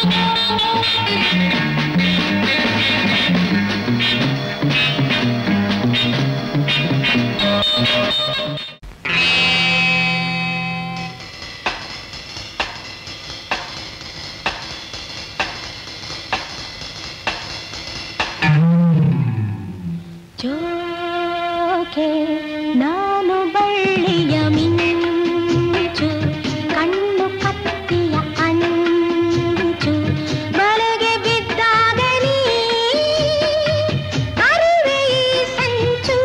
ಜೋಕೆ ನಾನು ಬಳ್ಳಿಯ ಮಿಂಚು ಕಣ್ಣು ಕತ್ತಿಯ ಅಂಚು ಬಲೆಗೆ ಬಿದ್ದಾಗಲಿ ಅರಿವೆ ಈ ಸಂಚು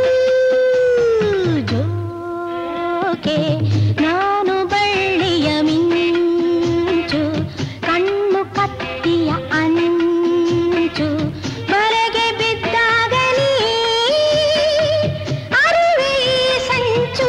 ಜೋಕೆ ನಾನು ಬಳ್ಳಿಯ ಮಿಂಚು ಕಣ್ಣು ಕತ್ತಿಯ ಅಂಚು ಬಲೆಗೆ ಬಿದ್ದಾಗಲಿ ಅರಿವೆ ಈ ಸಂಚು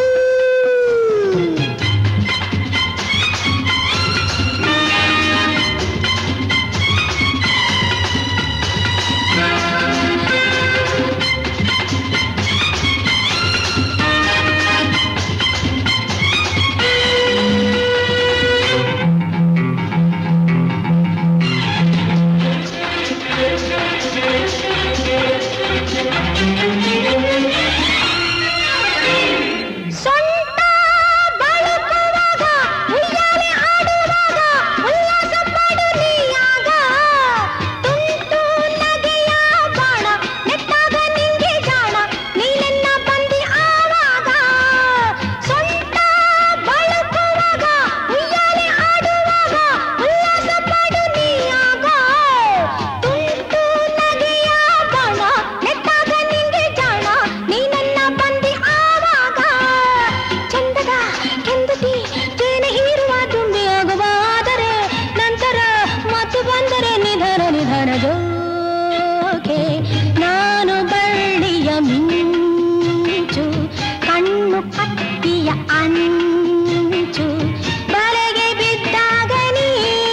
ಸೊಂಟ ಬಳುಕುವಾಗ ಉಯ್ಯಾಲೆ ಆಡುವಾಗ ಉಲ್ಲಾಸ ಪಡು ನೀಯಾಗ ತುಂಟು ನಗೆಯ ಬಾಣ ನೆಟ್ಟಾಗ ನಿಂಗೆ ಜಾಣ ನೀನೆನ್ನ ಬಂದಿ ಆವಾಗ ಸೊಂಟ ಬಳುಕುವಾಗ ಉಯ್ಯಾಲೆ ಆಡುವಾಗ ಉಲ್ಲಾಸ ಪಡು ನೀಯಾಗ ತುಂಟು ನಗೆಯ ಬಾಣ ನೆಟ್ಟಾಗ ನಿಂಗೆ ಜಾಣ ನೀನೆನ್ನ ಬಂದಿ ಆವಾಗ ಚಂದದ ಕೆಂದುತಿ ಜೇನೆ ಹೀರುವ ತುಂಬಿ ಆಗುವಾದರೆ ನಂತರ ಮತ್ತು ಬಂದರೆ ನಿಧನ ನಿಧನ ಜೋಕೆ ನಾನು ಬಳ್ಳಿಯ ಮಿಂಚು ಕಣ್ಣು ಕತ್ತಿಯ ಅಂಚು ಬಲೆಗೆ ಬಿದ್ದಾಗ ನೀ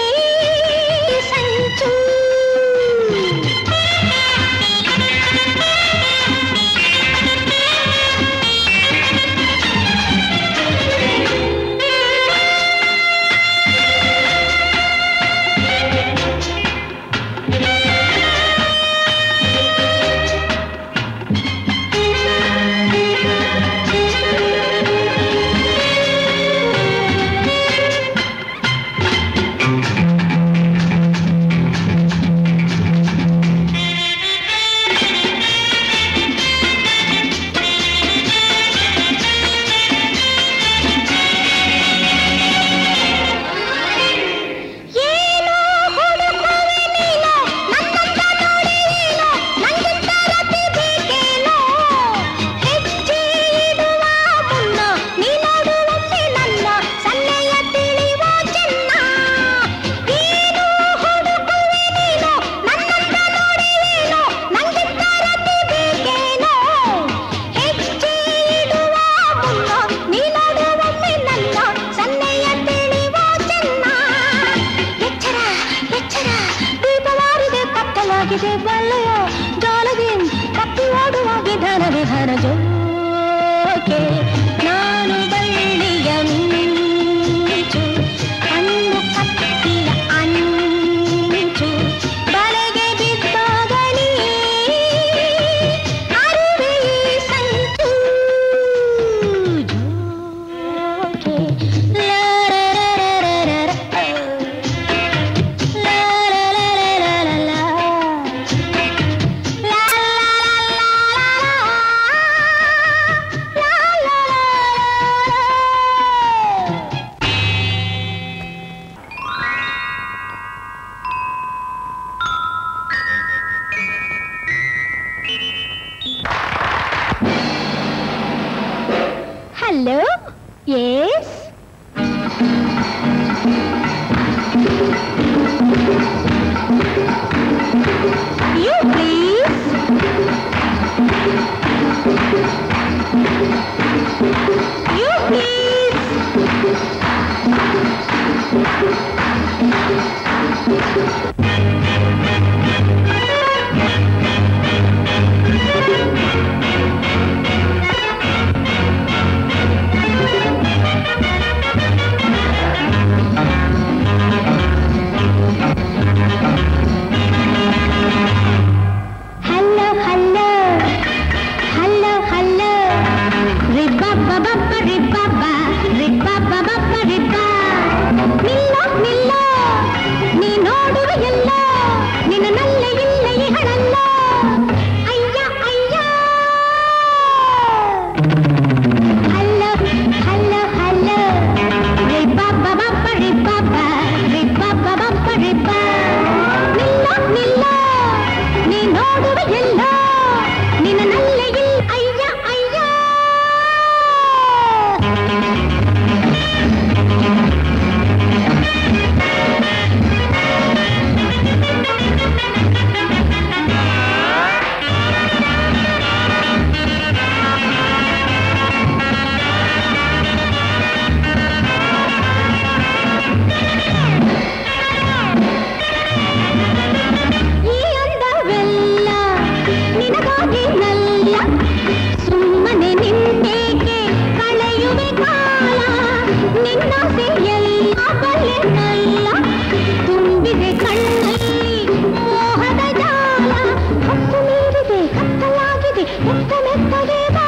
ಸಂಚು ಏನೋ ಹುಡುಕುವೆ ನೀನು ನನ್ನಂತ ನೋಡಿ ನೀನು ನಂಗಿಂತ ರತಿ ಬೇಕೇನೋ ಹೆಜ್ಜೆ ಇಡುವ ಮುನ್ನ ನೀ ನೋಡುವೊಮ್ಮೆ ನನ್ನ ಸನ್ನೆಯ ತಿಳಿವ ಚೆನ್ನ ಏನೋ ಹುಡುಕುವೆ ನೀನು ನನ್ನಂತ ನೋಡಿ ನೀನು ನಂಗಿಂತ ರತಿ ಬೇಕೇನೋ ಹೆಜ್ಜೆ ಇಡುವ ಮುನ್ನ ನೀ ನೋಡುವೊಮ್ಮೆ ನನ್ನ ಸನ್ನೆಯ ತಿಳಿವ ಚೆನ್ನ ಎಚ್ಚರ ಎಚ್ಚರ ದೀಪವಾರಿದೆ ಕತ್ತಲಾಗಿದೆ ಬಲ್ಲೆಯ ಜಾಲಗೆ ಕಪ್ಪಿ ಓಡುವ ವಿಧಾನ ವಿಧಾನ ಜೋಕೆ ನಾನು ಬಳ್ಳಿಯ ಮಿಂಚು ಕಣ್ಣು ಕತ್ತಿಯ ಅಂಚು ಬಲೆಗೆ ಬಿದ್ದಾಗಲಿ ಅರಿವೆ ಈ ಸಂಚು ಜೋಕೆ ಲಾರರರರರರ. Hello? Yes? You please. You please. ಆಸೆ ಎಲ್ಲ ಬಲ್ಲೆನಲ್ಲ ತುಂಬಿದೆ ಕಣ್ಣಲ್ಲಿ ಮೋಹದ ಜಾಲ ಹೊತ್ತು ಮೀರಿದೆ ಕತ್ತಲಾಗಿದೆ ಮೆತ್ತ ಮೆತ್ತಗೆ ಬಾ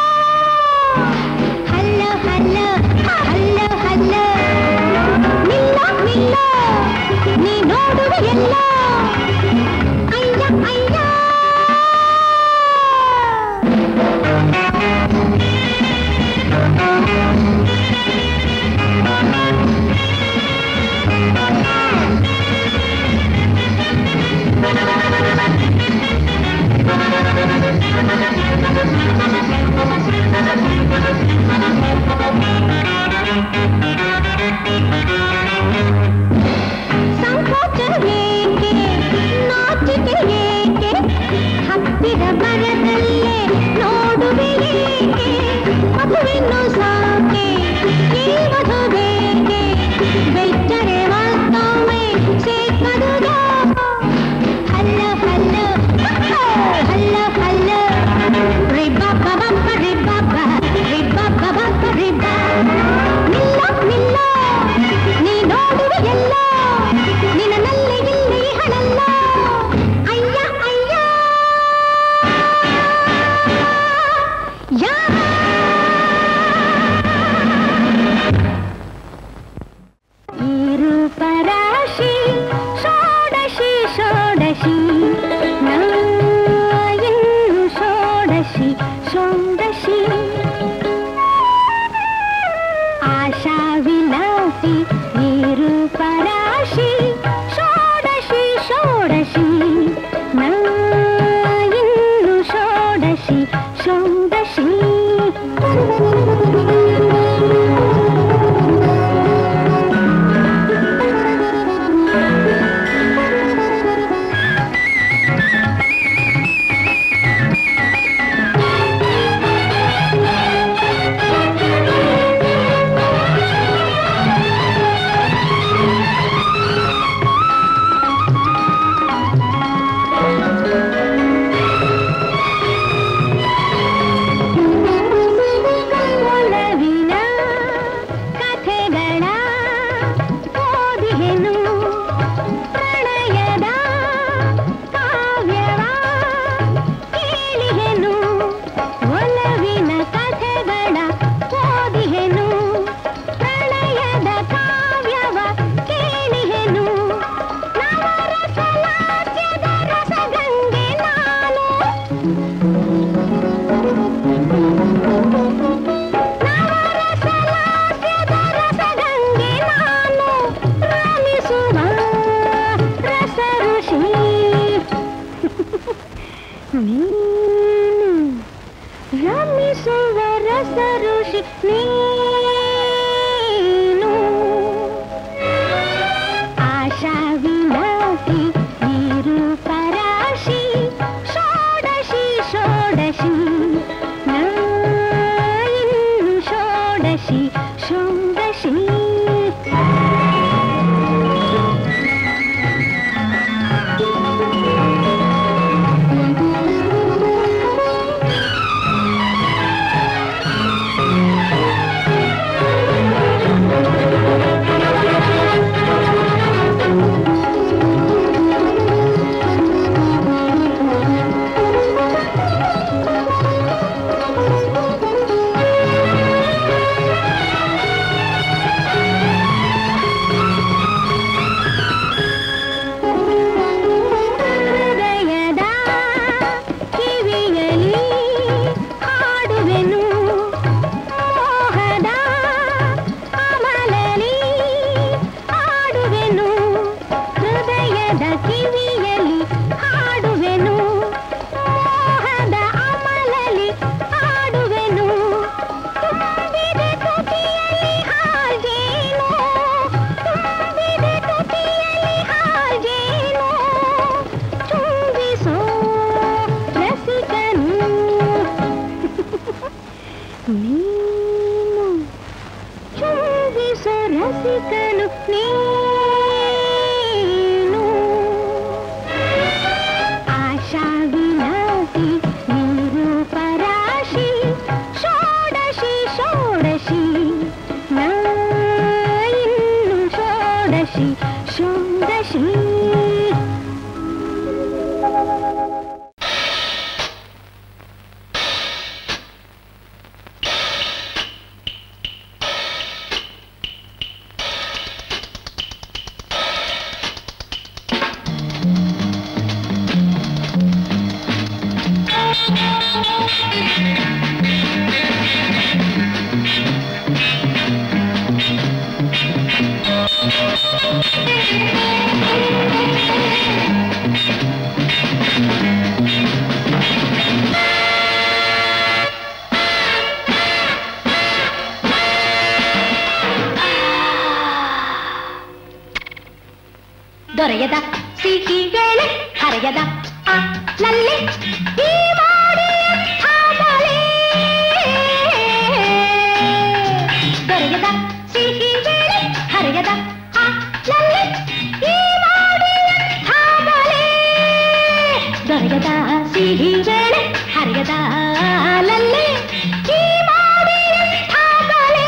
ಹಲ್ಲ ಹಲ್ಲ ಹಲ್ಲ ಹಲ್ಲ ನಿಲ್ಲ ನಿಲ್ಲ ನೀ ನೋಡುವೆ ಎಲ್ಲ ಅಯ್ಯ ಅಯ್ಯ ಸಂಕೋಚ ಏಕೆ ನಾಚಿಕೆ ಏಕೆ ಹತ್ತಿರ ಬರದಲ್ಲೇ ನೋಡುವೆ ಏಕೆ ಮಗುವಿನ್ನು ಸಾಕೆ ಈ ಮಧು ಬೇಕೆ ಬೆಚ್ಚರೆ ಮತ್ತೊಮ್ಮೆ ಸೇಕದುಗ ಹಲ್ಲ ಹಲ್ಲ ಹಲ್ಲ ಹಲ್ಲ ರಿಬ್ಬಬ್ಬ ಬಬ್ಬ ರಿಬ್ಬಬ್ಬ ರಿಬ್ಬಬ್ಬ ಬಬ್ಬ ರಿಬ್ಬ ನಿಲ್ಲ ನಿಲ್ಲ ನೀ ನೋಡುವೆ ಎಲ್ಲ ನಿನ್ನಲ್ಲಿ ಇಲ್ಲಿ ಹಣಲ್ಲ ಅಯ್ಯ ಅಯ್ಯ ಯಾ ಈ ರೂಪರಾಶಿ ಷೋಡಶಿ ಷೋಡಶಿ ನಾ ಇನ್ನು ಷೋಡಶಿ ಷೋಡಶಿ ಆಶಾ ವಿಲಾಸಿ ಈ ರೂಪರಾಶಿ ಷೋಡಶಿ ಷೋಡಶಿ ನಾ ಇನ್ನು ಷೋಡಶಿ ಷೋಡಶಿ ಒಲವಿನ ಕಥೆಗಳ ಓದಿಹೆನು ಪ್ರಣಯದ ಕಾವ್ಯವ ಕೇಳಿಹೆನು ಒಲವಿನ ಕಥೆಗಳ ಓದಿಹೆನು ಪ್ರಣಯದ ಕಾವ್ಯವ ಕೇಳಿಹೆನು ನವರಸಲಾಸ್ಯದ ರಸಗಂಗೆ ನಾನು ನವರಸಲಾಸ್ಯದ ರಸಗಂಗೆ ನಾನು ರಮಿಸುವ ರಸಋಷಿ ನೀನು ರಮಿಸುವ ರಸಋಷಿ ನೀನು ಆಶಾ ವಿಲಾಸಿ ನೀರು ಪರಾಶಿ ಷೋಡಶಿ ಷೋಡಶಿ ನಾ ಇನ್ನು ಷೋಡಶಿ ಷೋಡಶಿ ಹೃದಯದ ಕಿವಿಯಲಿ ಹಾಡುವೆನು ಮೋಹದ ಅಮಲಲಿ ಹಾಡುವೆನು ಹೃದಯದ ಕಿವಿಯಲಿ ಹಾಡುವೆನು ಮೋಹದ ಅಮಲಲಿ ಹಾಡುವೆನು ತುಂಬಿದೆ ತುಟಿಯಲ್ಲಿ ಹಾಗೇನು ತುಂಬಿದೆ ತುಟಿಯಲ್ಲಿ ಹಾಗೇನು ಚುಂಬಿಸೋ ರಸಿಕನು ನೀನು ಚುಂಬಿಸೋ ರಸಿಕನು ನೀನು ಆಶಾ ವಿಲಾಸಿ ನೀರು ಪರಾಶಿ ಷೋಡಶಿ ಷೋಡಶಿ ನಾ ಷೋಡಶಿ ಷೋಡಶಿ ದೊರೆಯದ ಸಿಹಿ ವೇಳೆ ಹರೆಯದ ಆ ಲಲ್ಲಿ ಈ ಮಾಡಿಯ ಹಾಡಲೇ. ದೊರೆಯದ ಸಿಹಿ ವೇಳೆ ಹರೆಯದ ಆ ಲಲ್ಲಿ ಈ ಮಾಡಿಯ ಹಾಡಲೇ. ದೊರೆಯದ ಸಿಹಿ ವೇಳೆ ಹರೆಯದ ಲಲ್ಲಿ ಈ ಮಾಡಿಯ ಹಾಡಲೇ.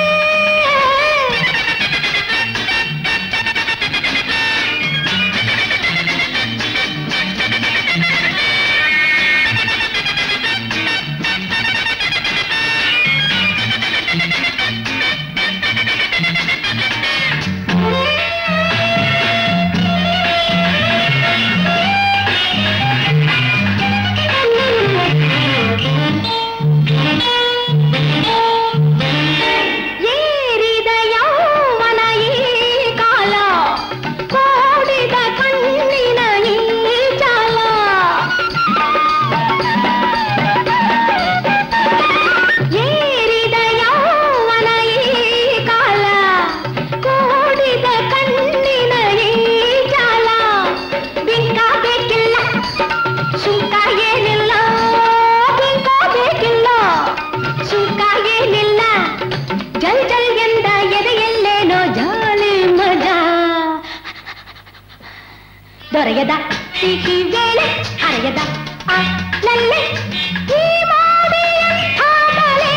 ಏರಿದ ಯೌವನ ಈ ಕಾಲ ಕೋಡಿದ ಕಣ್ಣಿನ ಈ ಜಾಲ ಏರಿದ ಯೌವನ ಈ ಕಾಲ ಕೋಡಿದ ಕಣ್ಣಿನ ಈ ಜಾಲ ಬಿಂಕ ಬೇಕಿಲ್ಲ ಸುಂಕ ಏನಿಲ್ಲ ಬಿಂಕ ಬೇಕಿಲ್ಲ ಸುಂಕ ಏನಿಲ್ಲ ಜಲ್ ಜಲ್ ಎಂದ ಎದೆಯಲ್ಲೇನೋ ಜಾಲಿ ಮಜಾ ದೊರೆಯದ ಸಿಹಿ ವೇಳೆ ಹರೆಯದ ಆ ಲಲ್ಲೆ ಈ ಮಾಡಿಯ ಹಾಡಲೇ.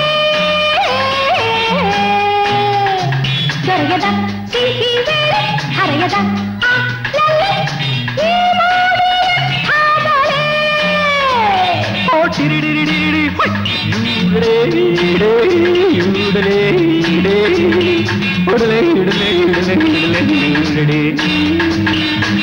ದೊರೆಯದ ಸಿಹಿ ವೇಳೆ ಹರೆಯದ ಆ ಲಲ್ಲೆ ಈ ಮಾಡಿಯ ಹಾಡಲೇ. ಓ ಟಿರಿಡಿರಿಡಿರಿಡಿ, ಹೊಯ್! ಯೂಡಲೇ, ಈಡೇ, ಯೂಡಲೇ, ಈಡೇ, ಒಡಲೇ, ಇಡಲೇ, ಇಡಲೇ, ಇಡಲೇ, ಈಡಲೇ.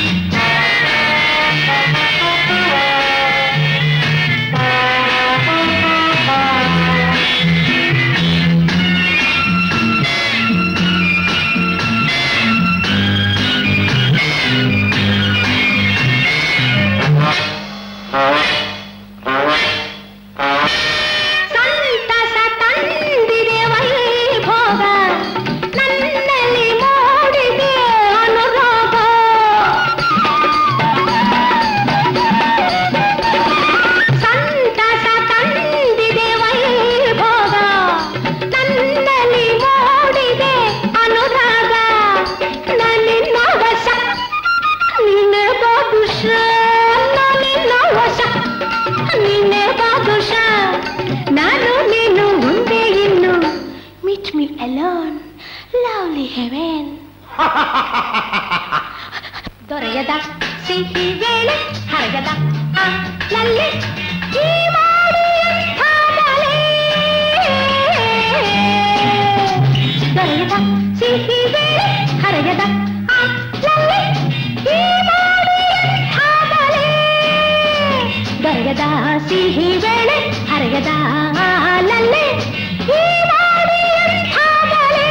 ಸಂತಸ ತಂದಿದೆ ವೈಭೋಗ ನನ್ನಲ್ಲಿ ಮೂಡಿದೆ ಅನುರಾಗ ಸಂತಸ ತಂದಿದೆ ವೈಭೋಗ ನನ್ನಲ್ಲಿ ಮೂಡಿದೆ ಅನುರಾಗ ನನ್ನಿನ್ನ ವಶ ನಿನ್ನೆ ಬಾದುಷ ನಾನಿನ್ನ ವಶ ನಿನ್ನೆ ಬಾದುಷ ನಾನು ನೀನು ಮುಂದೆ ಇನ್ನು meet me alone lovely heaven ದೊರೆಯದ ಸಿಹಿ ವೇಳೆ ಹರಗದ ಆ ಲಲ್ಲಿ ಈ ಮಾಡಿಯ ಹಾಡಲೇ. ದೊರೆಯದ ಸಿಹಿ ವೇಳೆ ಹರಗದ ಆ ಲಲ್ಲಿ ಈ ಮಾಡಿಯ ಹಾಡಲೇ. ದೊರೆಯದ ಸಿಹಿ ವೇಳೆ ಹರೆಯದ ಲಲ್ಲೆ ಈ ಮಾಡಿಯ ಹಾಡಲೇ.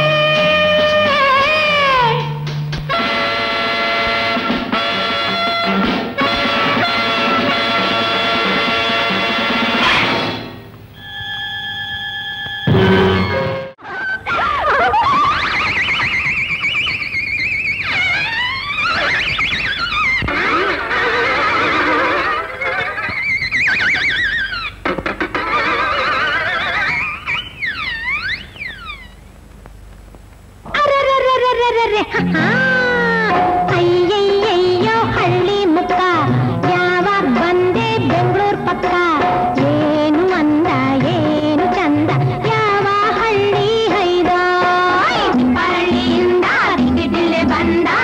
ಅರರರರರರರೆ, ಹಾ. ಅಯ್ಯಯ್ಯಯ್ಯೋ ಹಳ್ಳಿ ಮುಕ್ಕ ಯಾವಾಗ ಬಂದೆ ಬೆಂಗಳೂರು ಪಕ್ಕ ಏನು ಅಂದ ಏನು ಚಂದ ಯಾವ ಹಳ್ಳಿ ಹೈದ ಹಳ್ಳಿಯಿಂದ ದಿಗಿದಿಲ್ಲೆ ಬಂದ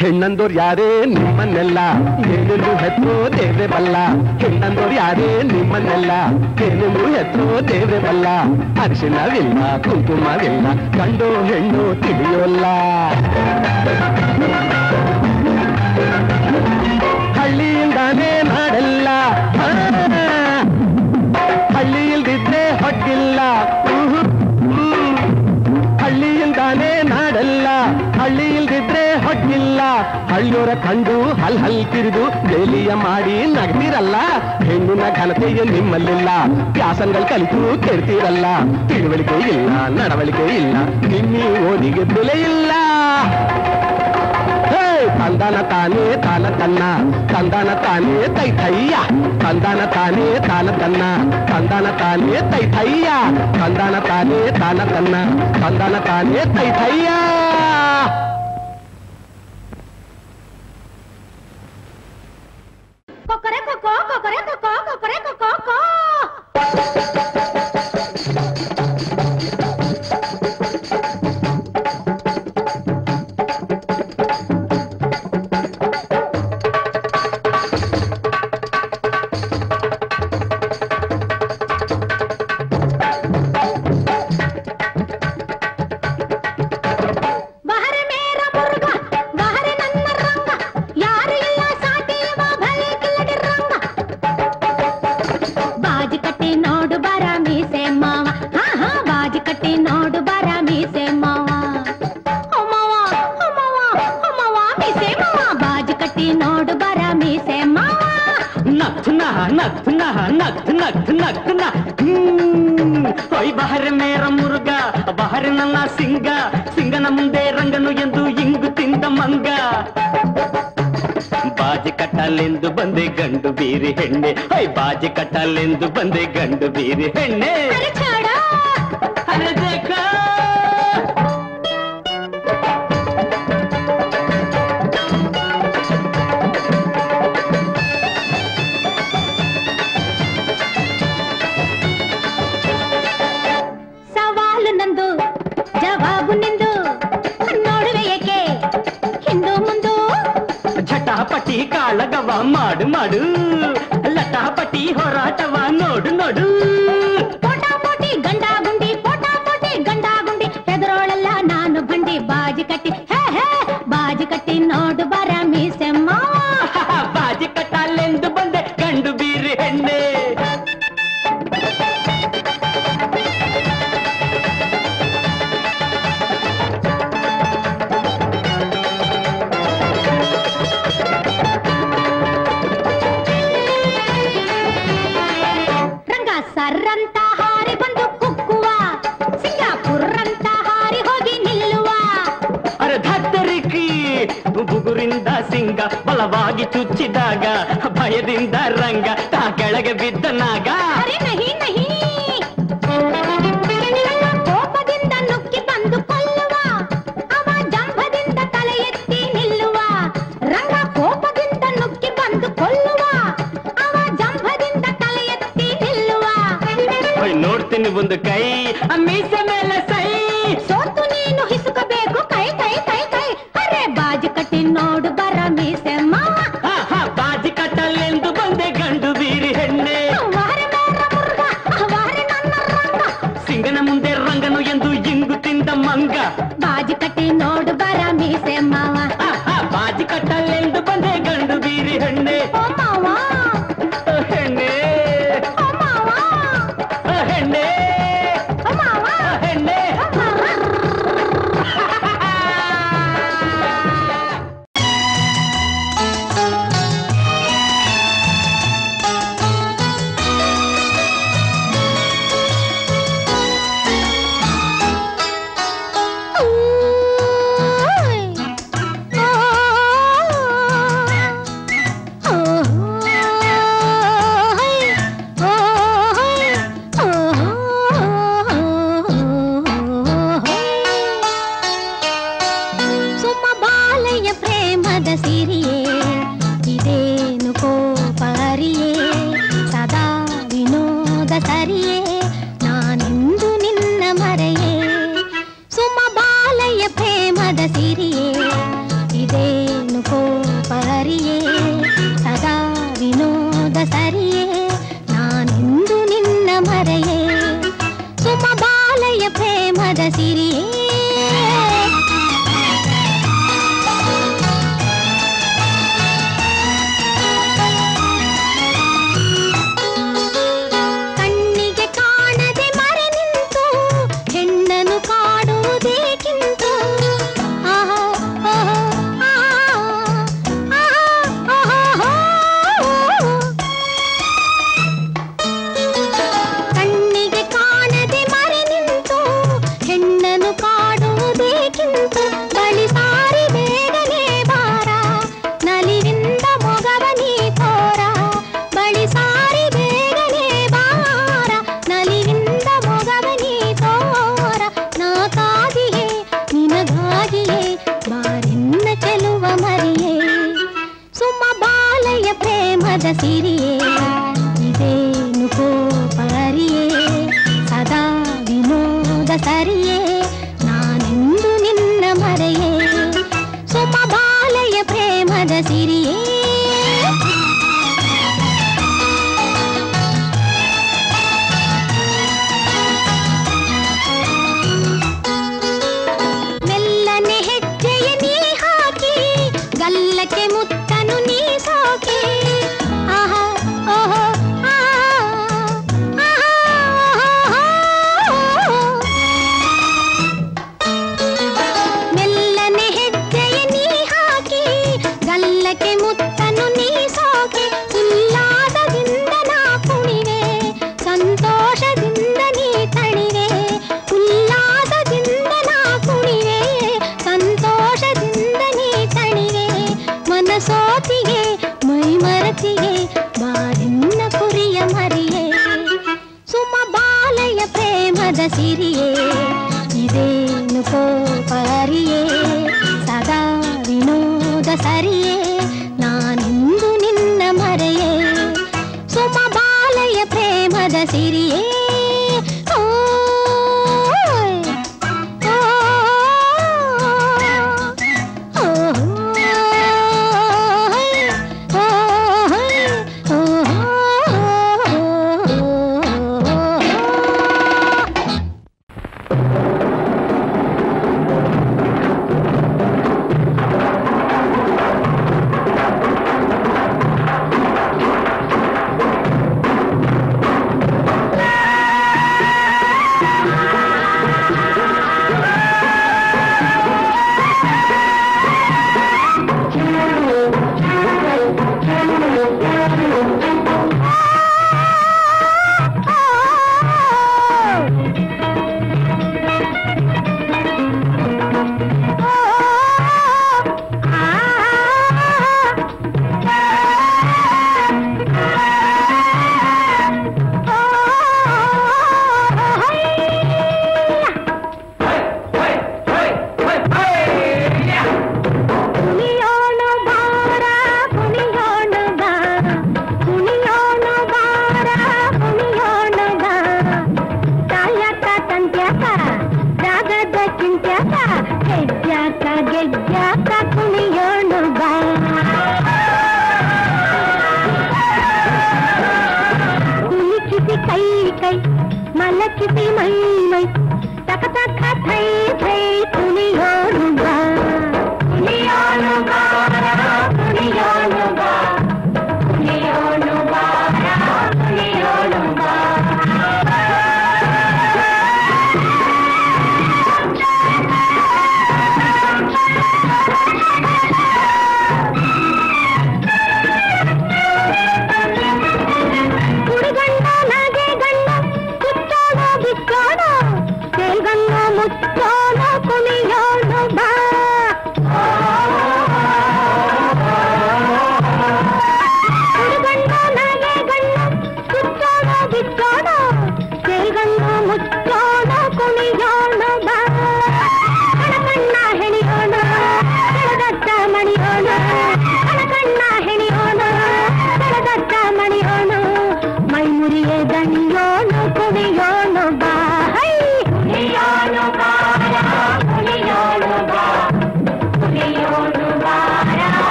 ಹೆಣ್ಣಂದೋರ್ ಯಾರೇ ನಿಮ್ಮನ್ನೆಲ್ಲ ಏನೆಂದು ಹೆತ್ತೋ ದೇವ್ರೆ ಬಲ್ಲ ಹೆಣ್ಣಂದೋರ್ ಯಾರೇ ನಿಮ್ಮನ್ನೆಲ್ಲ ಏನೆಂದು ಹೆತ್ತೋ ದೇವ್ರೆ ಬಲ್ಲ ಅರಿಶಿಣವಿಲ್ಲ ಕುಂಕುಮವಿಲ್ಲ ಗಂಡು ಹೆಣ್ಣು ತಿಳಿಯೋಲ್ಲ ಹಳ್ಳಿಯಿಂದಾನೇ ನಾಡೆಲ್ಲ ಆ, ಹಳ್ಳಿ ಇಲ್ದಿದ್ರೆ ಹೊಟ್ಟಿಲ್ಲ ಊಹು, ಹ್ಮ್. ಹಳ್ಳಿಯಿಂದಾನೇ ನಾಡಲ್ಲ ಹಳ್ಳಿ ಇಲ್ದಿದ್ರೆ ಹೊಟ್ಟಿಲ್ಲ ಹಳ್ಳಿಯವರ ಕಂಡು ಹಲ್ ಹಲ್ ತಿರುದು ಬೇಲಿಯ ಮಾಡಿ ನಗ್ತಿರಲ್ಲ ಹೆಣ್ಣಿನ ಘನತೆಯು ನಿಮ್ಮಲ್ಲಿಲ್ಲ ವ್ಯಾಸಂಗಳು ಕಲಿತು ಕೆಡ್ತಿರಲ್ಲ ತಿಳುವಳಿಕೆ ಇಲ್ಲ ನಡವಳಿಕೆ ಇಲ್ಲ ನಿಮ್ಮಿ ಓದಿಗೆ ಬೆಲೆ ಇಲ್ಲ ಹೇ, ತಂದನ ತಾನೇ ತಾನ ತನ್ನ ತಂದನ ತಾನೇ ತೈ ತಯ್ಯ ತಂದನ ತಾನೇ ತಾನ ತನ್ನ ತಂದನ ತಾನೇ ತೈ ತಯ್ಯ ತಂದನ ತಾನೇ ತಾನ ತನ್ನ ತಂದನ ತಾನೇ ತೈ ತಯ್ಯ ಕೊಕ್ಕರೆ ಕೊಕ್ಕೋ ಕೊಕ್ಕರೆ ಕೊಕ್ಕೋ ಕೊಕ್ಕರೆ ಕೊಕ್ಕೋ ಕೋ ಬಹರೆ ಮೇರ ಮುರುಗ ಬಹರೆ ನನ್ನ ರಂಗ ಯಾರು ಇಲ್ಲ ಸಾಟಿ ಇವ ಭಲೆ ಕಿಲ್ಲಡಿ ರಂಗ ಬಾಜಿ ಕಟ್ಟಿ ನೋಡು ಬರ ಮೀಸೆ ಮಾವ ಹಾ ಹಾ ಬಾಜಿ ಕಟ್ಟಿ ನೋಡು ಬರ ಮೀಸೆ ಮಾವ ಓ ಮಾವ ಓ ಮಾವ ಓ ಮಾವ ಮೀಸೆ ಮಾವ ಬಾಜಿ ಕಟ್ಟಿ ನೋಡು ಬರ ಮೀಸೆ ಮಾವ ನಗ್ನ ನಗ್ನ ನಗ್ ನಗ್ ನಗ್ನ ಹ್ಮ್. ಹೊಯ್ ಬಹರೆ ಮೇರ ಮುರುಗ ಬಹರೆ ನನ್ನ ಸಿಂಗ ಸಿಂಗನ ಮುಂದೆ ರಂಗನು ಎಂದು ಇಂಗು ತಿಂದ ಮಂಗ ಬಾಜಿ ಕಟ್ಟಲೆಂದು ಬಂದೆ ಗಂಡು ಬೀರಿ ಹೆಣ್ಣೆ ಹೊಯ್ ಬಾಜಿ ಕಟ್ಟಲೆಂದು ಬಂದೆ ಗಂಡು ಬೀರಿ ಹೆಣ್ಣೆ ಅರೆ ಛಾಡ ಅರೆ ದೇಖ ಸವಾಲು ನಂದು ಜವಾಬು ನಿಂದು ನೋಡುವೆ ಏಕೆ ಹಿಂದು ಮುಂದು ಝಟಾಪಟಿ ಕಾಳಗವ ಮಾಡು ಮಾಡು ಲಟಾಪಟಿ ಹೋರಾಟವ ನೋಡು ನೋಡು ಪೋಟಾ ಪೋಟಿ ಗಂಡ ಗುಂಡಿ ಪೋಟಾ ಪೋಟಿ ಗಂಡ ಗುಂಡಿ ಎದುರೋಳಲ್ಲ ನಾನು ಬಂಡಿ ಬಾಜಿ ಕಟ್ಟಿ ಹೇ ಹೇ ಬಾಜಿ ಕಟ್ಟಿ ನೋಡು ಬರ ಮೀಸೆ ಮಾವ ಬಾಜಿ ಕಟ್ಟಲೆಂದು ಬಂದೆ ಗಂಡು ಬೀರಿ ಹೆಣ್ಣೆ ರಂಗ ಸರ್ರಂತ ಹಾರಿ ಬಂದು ಕುಕ್ಕುವ ಸಿಂಗಾಪುರ್ ಅಂತ ಹಾರಿ ಹೋಗಿ ನಿಲ್ಲುವ ಅರೆ ಧತ್ತರಿಕಿ ಬುಗುರಿಂದ ಸಿಂಗ ಬಲವಾಗಿ ಚುಚ್ಚಿದಾಗ ಭಯದಿಂದ ರಂಗ ತಾ ಕೆಳಗೆ ಬಿದ್ದ ನಾಗ ಅರೆ ನಹಿ ನಹಿ ಕೋಪದಿಂದ ನುಗ್ಗಿ ಬಂದು ಕೊಲ್ಲುವ ಅವ ಜಂಭದಿಂದ ತಲೆ ಎತ್ತಿ ನಿಲ್ಲುವ ರಂಗ ಕೋಪದಿಂದ ನುಗ್ಗಿ ಬಂದು ಕೊಲ್ಲುವ ಅವ ಜಂಭದಿಂದ ತಲೆ ಎತ್ತಿ ನಿಲ್ಲುವ ಹೊಯ್ ನೋಡ್ತೀನಿ ಒಂದು ಕೈ ಆ ಮೀಸೆ ಮೇಲೆ ಸೈ ಸೋತು ನೀನು ಹಿಸುಕಬೇಕು ಕೈ ಕೈ ಕೈ ಕೈ ಅರೆ ಬಾಜು ಕಟ್ಟಿ ನೋಡು ಬರ ಮೀಸೆ ಮಾವ ಹಾ ಹಾ ಬಾಜಿ ಕಟ್ಟಲೆಂದು ಬಂದೆ ಗಂಡು ಬೀರಿ ಹೆಣ್ಣೆ ವಾರೆ ಮೇರ ಮುರುಗ ವಾರೆ ನನ್ನ ರಂಗ ಸಿಂಗನ ಮುಂದೆ ರಂಗನು ಎಂದು ಇಂಗು ತಿಂದ ಮಂಗ ಬಾಜು ಕಟ್ಟಿ ನೋಡು ಬರ ಮೀಸೆ ಮಾವ ಹಾ ಹಾ ಬಾಜಿ ಕಟ್ಟಲೆಂದು ಬಂದೆ ಗಂಡು ಬೀರಿ ಹೆಣ್ಣೆ ಓ ಮಾವ ಹೆಣ್ಣೆ ಓ ಮಾವ ಹೆಣ್ಣೆ ಓ ಮಾವ ಹೆಣ್ಣೆ ಓ ಮಾವ ಸುಮ್ಮ ಬಾಲಯ್ಯ ಪ್ರೇಮದ ಸಿರಿಯೇ ಇದೇನು ಕೋಪರಿಯೇ ಸದಾ ವಿನೋದ ಸರಿಯೇ ನಾನೆಂದು ನಿನ್ನ ಮರೆಯೇ ಸುಮ್ಮ ಬಾಲಯ್ಯ ಪ್ರೇಮದ ಸಿರಿಯೇ ಇದೇನು ಕೋಪರಿಯೇ ಸದಾ ವಿನೋದ ಸರಿಯೇ ನಾನೆಂದು ನಿನ್ನ ಮರೆಯೇ ಸುಮ ಬಾಲಯ ಪ್ರೇಮದ ಸಿರಿಯೇ ಕಣ್ಣಿಗೆ ಕಾಣದೆ ಮರೆ ನಿಂತು ಹೆಣ್ಣನು ಕಾಡುವುದೇಕಿಂತು ಆಹಾ, ಆಹಾ, ಆಹಾ, ಆಹಾ, ಆಹಾ. ಕಣ್ಣಿಗೆ ಕಾಣದೆ ಮರೆ ನಿಂತು ಹೆಣ್ಣನು ಕಾಡುವುದೇಕಿಂತು ಬಳಿ ಸಾರಿ ಬೇಗನೆ ಬಾರ ನಲಿವಿಂದ ಮೊಗವ ನೀ ತೋರ ಬಳಿ ಸಾರಿ ಬೇಗನೆ ಬಾರ ನಲಿವಿಂದ ಮೊಗವ ನೀ ತೋರ ನಾ ಕಾದಿಯೇ ನಿನಗಾಗಿಯೇ ಬಾರಿನ್ನ ಚೆಲುವ ಮರಿಯೇ ಸುಮ ಬಾಲಯ ಪ್ರೇಮದ ಸಿರಿಯೇ ಇದೇನು ಕೋಪರಿಯೇ ಸದಾ ವಿನೋದ ಸರಿಯೇ ನಾನೆಂದು ನಿನ್ನ ಮರೆಯೇ ಸುಮ ಬಾಲಯ ಪ್ರೇಮದ ಸಿರಿಯೇ ಮೆಲ್ಲನೆ ಹೆಜ್ಜೆಯ ನೀ ಹಾಕಿ ಗಲ್ಲಕ್ಕೆ ಮುತ್ತನು ನೀ ಸೋಕಿ ಆಹಾ ಓಹೋ ಆ, ಆಹಾ, ಓಹೋ. ಮೆಲ್ಲನೆ ಹೆಜ್ಜೆಯ ನೀ ಹಾಕಿ ಗಲ್ಲಕ್ಕೆ ಮುತ್ತನು ನೀ ಸೋಕಿ ಉಲ್ಲಾಸದಿಂದ ನಾ ಕುಣಿವೆ ಸಂತೋಷದಿಂದ ನೀ ತಣಿವೆ ಉಲ್ಲಾಸದಿಂದ ನಾ ಕುಣಿವೆ ಸಂತೋಷದಿಂದ ನೀ ತಣಿವೆ ಮನಸೋತಿಗೆ ಮೈ ಮರತಿಗೆ ಬಾರಿನ್ನ ಕುರಿಯ ಮರಿಯೇ ಸುಮ ಬಾಲಯ ಪ್ರೇಮದ ಸಿರಿಯೇ ಇದೇನು ಕೋಪರಿಯೇ ಸದಾ ವಿನೋದ ಸರಿಯೇ ನಾನೆಂದು ನಿನ್ನ ಮರೆಯೇ ಸುಮ ಬಾಲಯ ಪ್ರೇಮದ ಸಿರಿಯೇ ಓಯ್,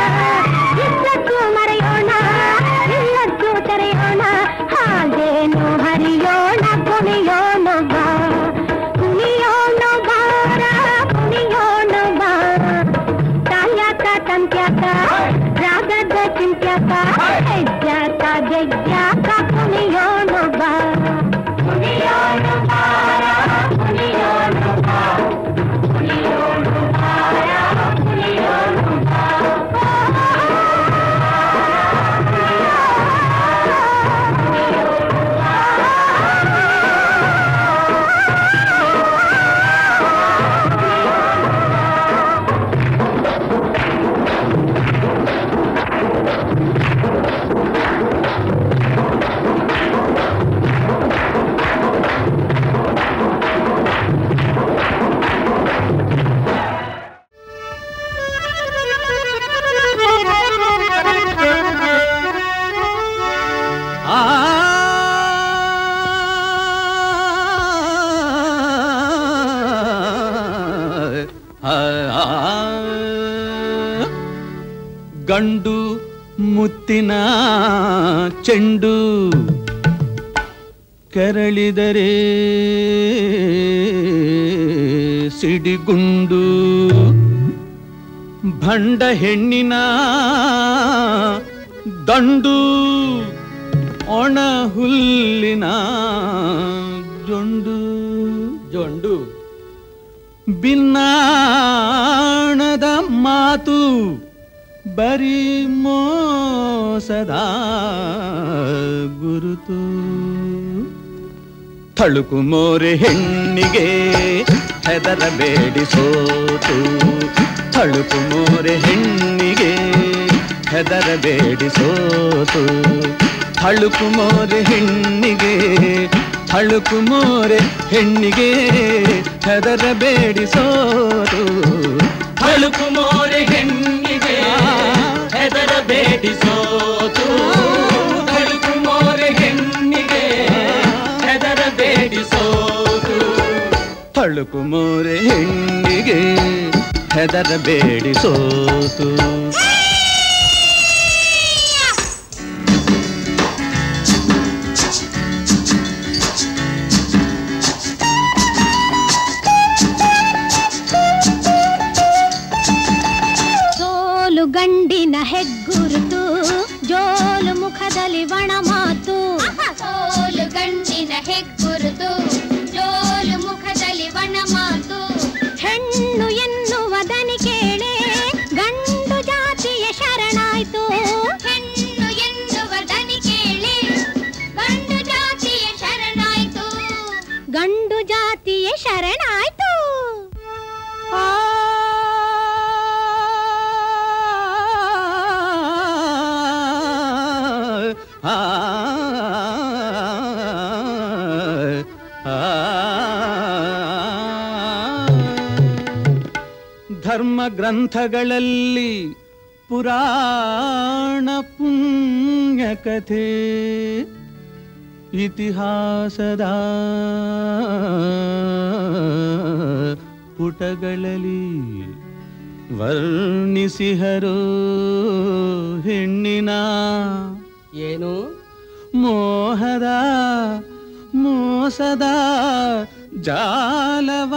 ಇದ್ದದ್ದು ಮರೆಯೋಣ ಇಲ್ಲದ್ದು ತೆರೆಯೋಣ ಹಾಗೇನು ಹರಿಯೋಣ ಕುಣಿಯೋಣ ಬಾ ಕುಣಿಯೋಣ ಬಾರ ಕುಣಿಯೋಣ ಬಾ ತಾಳ್ಯಾಕ ತಂತ್ಯಾಕ ರಾಗದ ಚಿಂತ್ಯಾಕ ಹೆಜ್ಜಾಕ ಗೆಜ್ಜಾಕ ಕುಣಿಯೋಣ ಬಾ ಕುಣಿಯೋಣ ಬಾರ ಕುಣಿಯೋಣ ಬಾ ಕುಣಿಯೋಣ ಬಾರ ಕುಣಿಯೋಣ ಆ ಗಂಡು ಮುತ್ತಿನ ಚೆಂಡು ಕೆರಳಿದರೆ ಸಿಡಿಗುಂಡು ಭಂಡ ಹೆಣ್ಣಿನ ದಂಡು ಒಣ ಹುಲ್ಲಿನ ಜೊಂಡು ಜೊಂಡು ಬಿನ್ನಾಣದ ಮಾತು ಬರೀ ಮೋಸದ ಗುರುತು ತಳುಕು ಮೋರೆ ಹೆಣ್ಣಿಗೆ ಹೆದರಬೇಡಿ ಸೋತು ತಳುಕು ಮೋರೆ ಹೆಣ್ಣಿಗೆ ಹೆದರಬೇಡಿ ಸೋತು ತಳುಕು ಮೋರೆ ಹೆಣ್ಣಿಗೆ ತಳುಕು ಮೋರೆ ಹೆಣ್ಣಿಗೆ ಹೆದರಬೇಡಿ ಸೋತು ತಳುಕು ಮೋರೆ ಹೆಣ್ಣಿಗೆ ಹೆದರಬೇಡಿ ಸೋತು ತಳುಕು ಮೋರೆ ಹೆಣ್ಣಿಗೆ ಹೆದರಬೇಡಿ ಸೋತು ತಳುಕು ಮೋರೆ ಹೆಣ್ಣಿಗೆ ಹೆದರಬೇಡಿ ಸೋತು ಸೋಲು ಗಂಡಿನ ಹೆಗ್ಗುರುತು ಜೋಲು ಮುಖದಲ್ಲಿ ಒಣ ಮಾತು ಸೋಲು ಗಂಡಿನ ಹೆಗ್ಗುರುತು ಜೋಲು ಮುಖದಲ್ಲಿ ಬಣ ಮಾತು ಹೆಣ್ಣು ಎನ್ನುವ ದನಿ ಕೇಳೆ ಗಂಡು ಜಾತಿಯ ಶರಣಾಯ್ತು ಹೆಣ್ಣು ಎನ್ನುವ ದನಿ ಕೇಳಿ ಗಂಡು ಜಾತಿಯ ಶರಣಾಯ್ತು ಗಂಡು ಜಾತಿಯ ಶರಣಾಯ್ತು ಆ ಆ ಧರ್ಮ ಗ್ರಂಥಗಳಲ್ಲಿ ಪುರಾಣ ಪುಣ್ಯ ಕಥೆ ಇತಿಹಾಸದ ಪುಟಗಳಲ್ಲಿ ವರ್ಣಿಸಿಹರೋ ಹೆಣ್ಣಿನ ಏನು ಮೋಹದ ಮೋಸದ ಜಾಲವ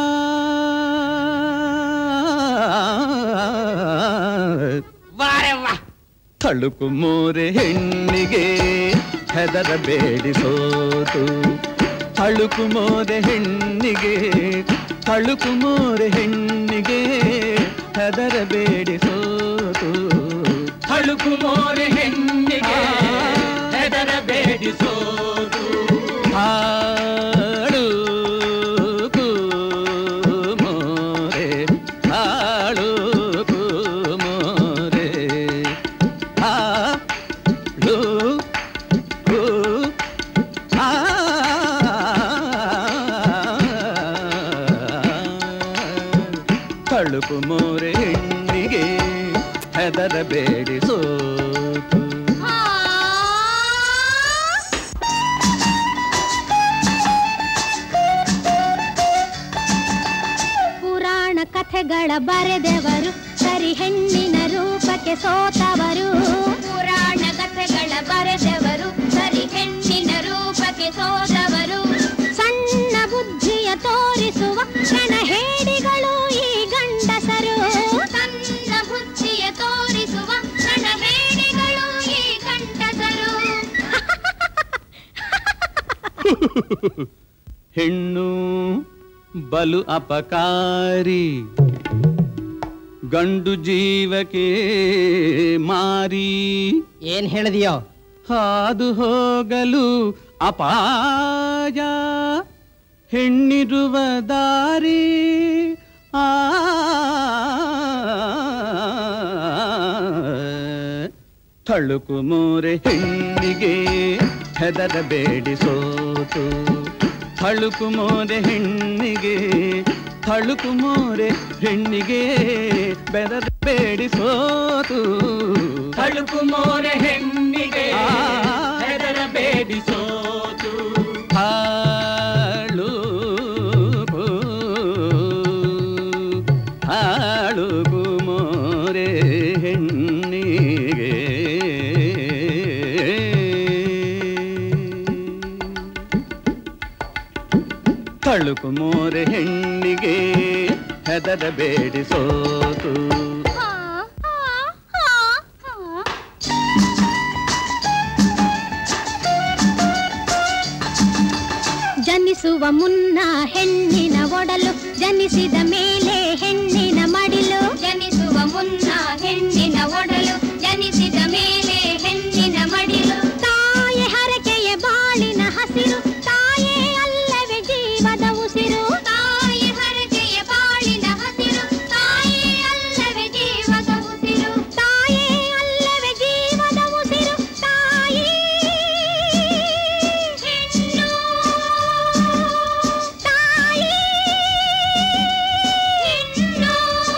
ವಾರೆ ವಾ ತಳುಕು ಮೋರೆ ಹೆಣ್ಣಿಗೆ ಹೆದರಬೇಡಿ ಸೋತು ತಳುಕು ಮೋರೆ ಹೆಣ್ಣಿಗೆ ತಳುಕು ಮೋರೆ ಹೆಣ್ಣಿಗೆ ಹೆದರಬೇಡಿ ಸೋತು ತಳುಕು ಮೋರೆ ಹೆಣ್ಣಿಗೆ ಹೆದರಬೇಡಿ ಸೋತು ಹಾಳು ಮೋರೆ ಹಾಳು ಮೋರೆ ಹಾಳು ಆ ತಳುಕು ಮೋರೆ ಹೆಣ್ಣಿಗೆ ಹೆದರಬೇಡಿ ಸೋತು ಪುರಾಣ ಕಥೆಗಳ ಬರೆದವರು ಸರಿ ಹೆಣ್ಣಿನ ರೂಪಕ್ಕೆ ರೂಪಕ್ಕೆ ಸೋತವರು ಪುರಾಣ ಕಥೆಗಳ ಬರೆದವರು ಸರಿ ಹೆಣ್ಣಿನ ರೂಪಕ್ಕೆ ಸೋದವರು ಸಣ್ಣ ಬುದ್ಧಿಯ ತೋರಿಸುವ ಕ್ಷಣ ಹೇಡಿಗಳು ಈ ಗಂಡಸರು ಸಣ್ಣ ಬುದ್ಧಿಯ ತೋರಿಸುವ ಕ್ಷಣ ಹೇಡಿಗಳು ಈ ಕಂಠಸರು ಹೆಣ್ಣು ಬಲು ಅಪಕಾರಿ ಗಂಡು ಜೀವಕ್ಕೆ ಮಾರಿ ಏನ್ ಹೇಳಿದೆಯೋ ಹಾದು ಹೋಗಲು ಅಪಾಯ ಹೆಣ್ಣಿರುವ ದಾರಿ ಆ ತಳುಕು ಮೋರೆ ಹೆಣ್ಣಿಗೆ ಹೆದರಬೇಡಿ ಸೋತು ತಳುಕು ಮೋರೆ ಹೆಣ್ಣಿಗೆ ತಳುಕು ಮೋರೆ ಹೆಣ್ಣಿಗೆ ಬೆದರಬೇಡಿ ಸೋತು ತಳುಕು ಮೋರೆ ಹೆಣ್ಣಿಗೆ ಹೆದರಬೇಡಿ ಸೋತು ಹಾಳು ಹಾಳು ಮೋರೆ ಹೆಣ್ಣಿಗೆ ತಳುಕು ಮೋರೆ ಹೆಣ್ಣಿಗೆ ಹೆದರಬೇಡಿ ಸೋತು ಹಾ, ಹಾ, ಹಾ, ಹಾ. ಜನಿಸುವ ಮುನ್ನ ಹೆಣ್ಣಿನ ಒಡಲು ಜನಿಸಿದ ಮೇಲೆ ಹೆಣ್ಣಿನ ಮಡಿಲು ಜನಿಸುವ ಮುನ್ನ ಹೆಣ್ಣಿನ ಒಡಲು ಜನಿಸಿದ ಮೇಲೆ ಹೆಣ್ಣಿನ ಮಡಿಲು ತಾಯಿ ಹರಕೆಯ ಬಾಳಿನ ಹಸಿರು ತಾಯೇ ಅಲ್ಲವೇ ಜೀವದ ಉಸಿರು ತಾಯಿ ಹರಕೆಯ ಬಾಳಿನ ಹಸಿರು ತಾಯಿ ಅಲ್ಲವೇ ಜೀವದ ಉಸಿರು ತಾಯೇ ಅಲ್ಲವೇ ಜೀವದ ಉಸಿರು ತಾಯಿ ಹೆಣ್ಣು ತಾಯಿ ಹೆಣ್ಣು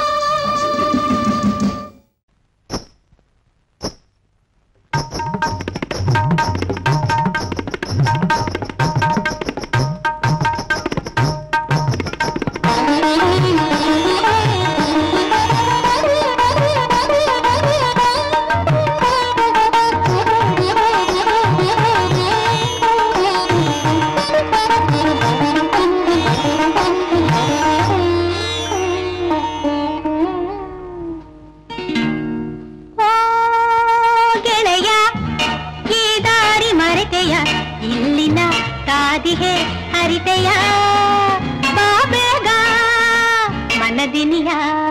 ಓ ಗೆಳೆಯ ಈ ದಾರಿ ಮರೆತೆಯ ಇಲ್ಲಿನ ಕಾದಿಗೆ ಹರಿತೆಯ ಬಾ ಬೇಗ ಮನದಿನಿಯ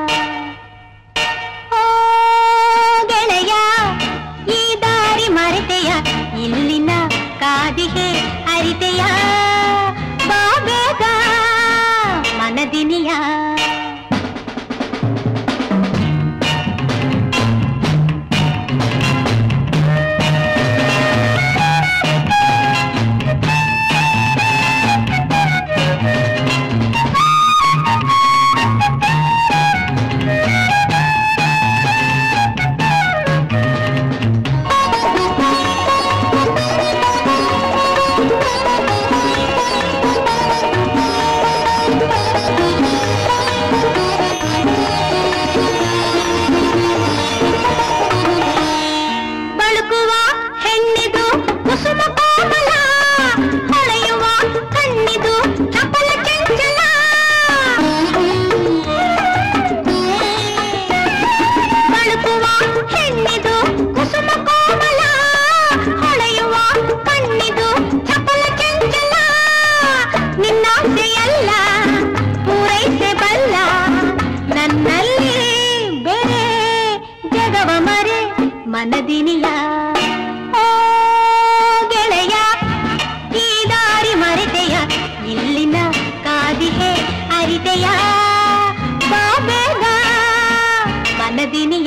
ಓ ಗೆಳೆಯ ಈ ದಾರಿ ಮರೆತೆಯ ಇಲ್ಲಿನ ಕಾದಿಗೆ ಹರಿತೆಯ ಬಾ ಬೇಗ ಮನದಿನಿಯ ಬಳುಕುವ ಹೆಣ್ಣಿದು ಕುಸುಮ ಕೋಮಲ ಹೊಳೆಯುವ ಕಣ್ಣಿದು ಚಪಲ ಚಂಚಲ ಬಳುಕುವ ಹೆಣ್ಣಿದು ಕುಸುಮ ಕೋಮಲ ಹೊಳೆಯುವ ಕಣ್ಣಿದು ಚಪಲ ಚಂಚಲ ನಿನ್ನಾಸೆಯಲ್ಲ ಪೂರೈಸಬಲ್ಲ ನನ್ನಲ್ಲಿ ಬೇರೆ ಜಗವ ಮರೆ ಮನದಿನಿಯ ಓ ಗೆಳೆಯ ಈ ದಾರಿ ಮರೆತೆಯ ಇಲ್ಲಿನ ಕಾದಿಗೆ ಅರಿತೆಯ ಬಾ ಬೇಗ ಮನದಿನಿಯ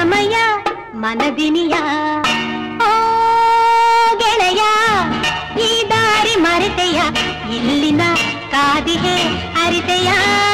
ಸಮಯ ಮನದಿನಿಯ ಓ ಗೆಳೆಯ ಈ ದಾರಿ ಮರೆತೆಯ ಇಲ್ಲಿನ ಕಾದಿಗೆ ಅರಿತೆಯ